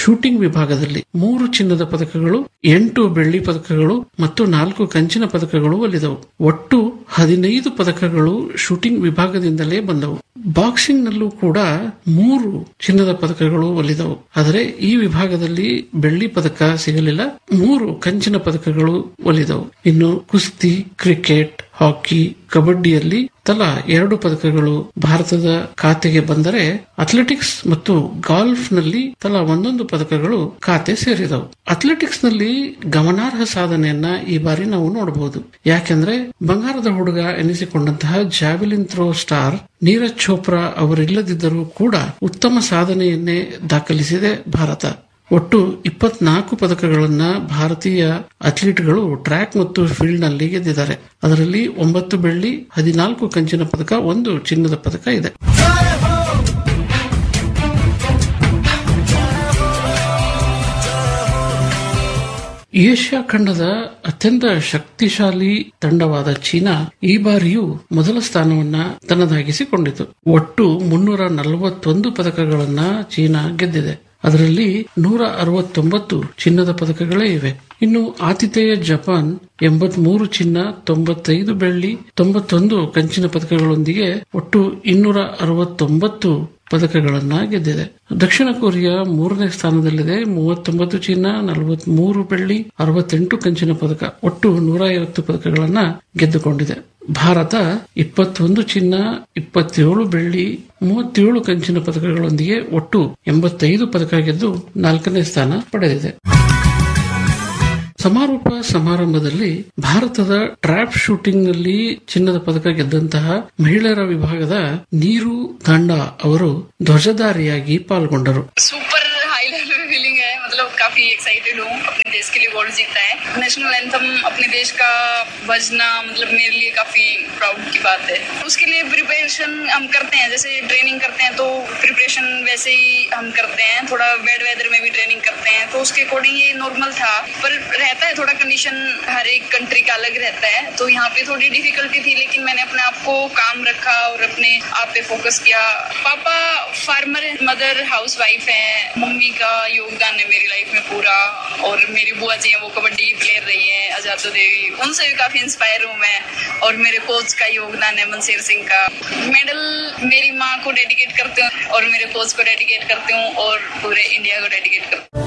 shooting ವಿಭಾಗದಲ್ಲಿ ಮೂರು ಚಿನ್ನದ ಪದಕಗಳು ಎಂಟು ಬೆಳ್ಳಿ ಪದಕಗಳು ಮತ್ತು ನಾಲ್ಕು ಕಂಚಿನ ಪದಕಗಳು ಒಲಿದವು ಒಟ್ಟು ಹದಿನೈದು ಪದಕಗಳು ಶೂಟಿಂಗ್ ವಿಭಾಗದಿಂದಲೇ ಬಂದವು ಬಾಕ್ಸಿಂಗ್ ನಲ್ಲೂ ಕೂಡ ಮೂರು ಚಿನ್ನದ ಪದಕಗಳು ಒಲಿದವು ಆದರೆ ಈ ವಿಭಾಗದಲ್ಲಿ ಬೆಳ್ಳಿ ಪದಕ ಸಿಗಲಿಲ್ಲ ಮೂರು ಕಂಚಿನ ಪದಕಗಳು ಒಲಿದವು ಇನ್ನು ಕುಸ್ತಿ ಕ್ರಿಕೆಟ್ ಹಾಕಿ ಕಬಡ್ಡಿಯಲ್ಲಿ ತಲಾ ಎರಡು ಪದಕಗಳು ಭಾರತದ ಖಾತೆಗೆ ಬಂದರೆ ಅಥ್ಲೆಟಿಕ್ಸ್ ಮತ್ತು ಗಾಲ್ಫ್ ನಲ್ಲಿ ತಲಾ ಒಂದೊಂದು ಪದಕಗಳು ಖಾತೆ ಸೇರಿದವು ಅಥ್ಲೆಟಿಕ್ಸ್ ನಲ್ಲಿ ಗಮನಾರ್ಹ ಸಾಧನೆಯನ್ನ ಈ ಬಾರಿ ನಾವು ನೋಡಬಹುದು ಯಾಕೆಂದ್ರೆ ಬಂಗಾರದ ಹುಡುಗ ಎನಿಸಿಕೊಂಡಂತಹ javelin throw star Neeraj Chopra ಅವರಿಲ್ಲದಿದ್ದರೂ ಕೂಡ ಉತ್ತಮ ಸಾಧನೆಯನ್ನೇ ದಾಖಲಿಸಿದೆ ಭಾರತ ಒಟ್ಟು ಇಪ್ಪತ್ನಾಲ್ಕು ಪದಕಗಳನ್ನ ಭಾರತೀಯ ಅಥ್ಲೀಟ್ಗಳು ಟ್ರ್ಯಾಕ್ ಮತ್ತು ಫೀಲ್ಡ್ ನಲ್ಲಿ ಗೆದ್ದಿದ್ದಾರೆ ಅದರಲ್ಲಿ ಒಂಬತ್ತು ಬೆಳ್ಳಿ ಹದಿನಾಲ್ಕು ಕಂಚಿನ ಪದಕ ಒಂದು ಚಿನ್ನದ ಪದಕ ಇದೆ ಏಷ್ಯಾ ಖಂಡದ ಅತ್ಯಂತ ಶಕ್ತಿಶಾಲಿ ತಂಡವಾದ ಚೀನಾ ಈ ಬಾರಿಯೂ ಮೊದಲ ಸ್ಥಾನವನ್ನ ತನ್ನದಾಗಿಸಿಕೊಂಡಿತು ಒಟ್ಟು ಮುನ್ನೂರ ನಲವತ್ತೊಂದು ಪದಕಗಳನ್ನ ಚೀನಾ ಗೆದ್ದಿದೆ ಅದರಲ್ಲಿ ನೂರ ಅರವತ್ತೊಂಬತ್ತು ಚಿನ್ನದ ಪದಕಗಳೇ ಇವೆ ಇನ್ನು ಆತಿಥೇಯ ಜಪಾನ್ ಎಂಬತ್ಮೂರು ಚಿನ್ನ ತೊಂಬತ್ತೈದು ಬೆಳ್ಳಿ ತೊಂಬತ್ತೊಂದು ಕಂಚಿನ ಪದಕಗಳೊಂದಿಗೆ ಒಟ್ಟು ಇನ್ನೂರ ಅರವತ್ತೊಂಬತ್ತು ಪದಕಗಳನ್ನ ಗೆದ್ದಿದೆ ದಕ್ಷಿಣ ಕೊರಿಯಾ ಮೂರನೇ ಸ್ಥಾನದಲ್ಲಿದೆ ಮೂವತ್ತೊಂಬತ್ತು ಚಿನ್ನ ನಲವತ್ಮೂರು ಬೆಳ್ಳಿ ಅರವತ್ತೆಂಟು ಕಂಚಿನ ಪದಕ ಒಟ್ಟು ನೂರ ಐವತ್ತು ಪದಕಗಳನ್ನ ಗೆದ್ದುಕೊಂಡಿದೆ ಭಾರತ ಇಪ್ಪತ್ತೊಂದು ಚಿನ್ನ ಇಪ್ಪತ್ತೇಳು ಬೆಳ್ಳಿ ಮೂವತ್ತೇಳು ಕಂಚಿನ ಪದಕಗಳೊಂದಿಗೆ ಒಟ್ಟು ಎಂಬತ್ತೈದು ಪದಕ ಗೆದ್ದು ನಾಲ್ಕನೇ ಸ್ಥಾನ ಪಡೆದಿದೆ ಸಮಾರೋಪ ಸಮಾರಂಭದಲ್ಲಿ ಭಾರತದ ಟ್ರ್ಯಾಪ್ ಶೂಟಿಂಗ್ ನಲ್ಲಿ ಚಿನ್ನದ ಪದಕ ಗೆದ್ದಂತಹ ಮಹಿಳೆಯರ ವಿಭಾಗದ ನೀರು ದಂಡ ಅವರು ಧ್ವಜಧಾರಿಯಾಗಿ ಪಾಲ್ಗೊಂಡರು सुपर हाई लेवल पे फीलिंग है मतलब काफी एक्साइटेड हूँ अपने देश के लिए गोल्ड जीता है नेशनल एंथम अपने देश का बजना मतलब मेरे लिए काफी प्राउड की बात है उसके लिए प्रिपरेशन हम करते हैं जैसे ट्रेनिंग करते हैं तो प्रिपरेशन वैसे ही हम करते हैं थोड़ा वेड वेदर में भी ट्रेनिंग करते हैं तो उसके अकॉर्डिंग ये नॉर्मल था पर रहता है थोड़ा कंडीशन हर एक कंट्री का अलग रहता है तो यहाँ पे थोड़ी डिफिकल्टी थी लेकिन मैंने अपने आप को काम रखा और अपने आप पे फोकस किया पापा फार्मर है मदर हाउस वाइफ है मम्मी का योगदान है मेरी लाइफ में पूरा और मेरी बुआ जी है वो कबड्डी प्लेयर रही है आजादो देवी उनसे भी काफी इंस्पायर हूँ मैं और मेरे कोच का योगदान है मनसीर सिंह का मेडल मेरी माँ को डेडिकेट करती हूँ और मेरे कोच को डेडिकेट करती हूँ और पूरे इंडिया को डेडिकेट करती हूँ